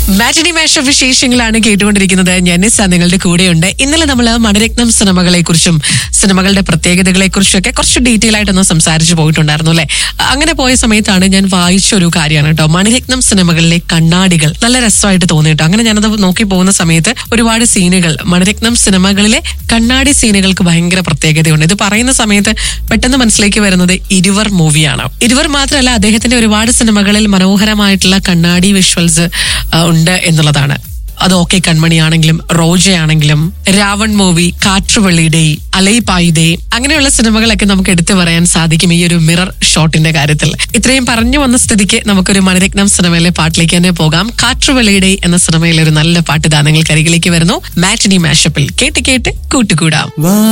മാറ്റിനി മാഷ വിശേഷങ്ങളാണ് കേട്ടുകൊണ്ടിരിക്കുന്നത് ഞാൻ നിസ്സ നിങ്ങളുടെ കൂടെയുണ്ട് ഇന്നലെ നമ്മൾ മണിരത്നം സിനിമകളെ കുറിച്ചും സിനിമകളുടെ പ്രത്യേകതകളെ കുറിച്ചും ഒക്കെ കുറച്ച് ഡീറ്റെയിൽ ആയിട്ടൊന്ന് സംസാരിച്ചു പോയിട്ടുണ്ടായിരുന്നു അല്ലെ അങ്ങനെ പോയ സമയത്താണ് ഞാൻ വായിച്ച ഒരു കാര്യമാണ് കേട്ടോ മണിരത്നം സിനിമകളിലെ കണ്ണാടികൾ നല്ല രസമായിട്ട് തോന്നി കേട്ടോ അങ്ങനെ ഞാനത് നോക്കി പോകുന്ന സമയത്ത് ഒരുപാട് സീനുകൾ മണിരത്നം സിനിമകളിലെ കണ്ണാടി സീനുകൾക്ക് ഭയങ്കര പ്രത്യേകതയുണ്ട് ഇത് പറയുന്ന സമയത്ത് പെട്ടെന്ന് മനസ്സിലേക്ക് വരുന്നത് ഇരുവർ മൂവിയാണ് ഇരുവർ മാത്രമല്ല അദ്ദേഹത്തിന്റെ ഒരുപാട് സിനിമകളിൽ മനോഹരമായിട്ടുള്ള കണ്ണാടി വിഷ്വൽസ് ഉണ്ട് എന്നുള്ളതാണ് അത് ഓക്കെ കൺമണിയാണെങ്കിലും റോജയാണെങ്കിലും രാവൺ മൂവി കാറ്റുവള്ളിയുടെ അലൈപായുതേ അങ്ങനെയുള്ള സിനിമകളൊക്കെ നമുക്ക് എടുത്തു പറയാൻ സാധിക്കും ഈ ഒരു മിറർ ഷോട്ടിന്റെ കാര്യത്തിൽ ഇത്രയും പറഞ്ഞു വന്ന സ്ഥിതിക്ക് നമുക്കൊരു മണിരത്നം സിനിമയിലെ പാട്ടിലേക്ക് തന്നെ പോകാം കാറ്റുവള്ളിയുടെ എന്ന സിനിമയിലെ ഒരു നല്ല പാട്ട് ഇതാ നിങ്ങൾക്ക് അരികിലേക്ക് വരുന്നു മാറ്റിനി മാഷപ്പിൽ കേട്ട് കേട്ട് കൂട്ടുകൂടാം വാ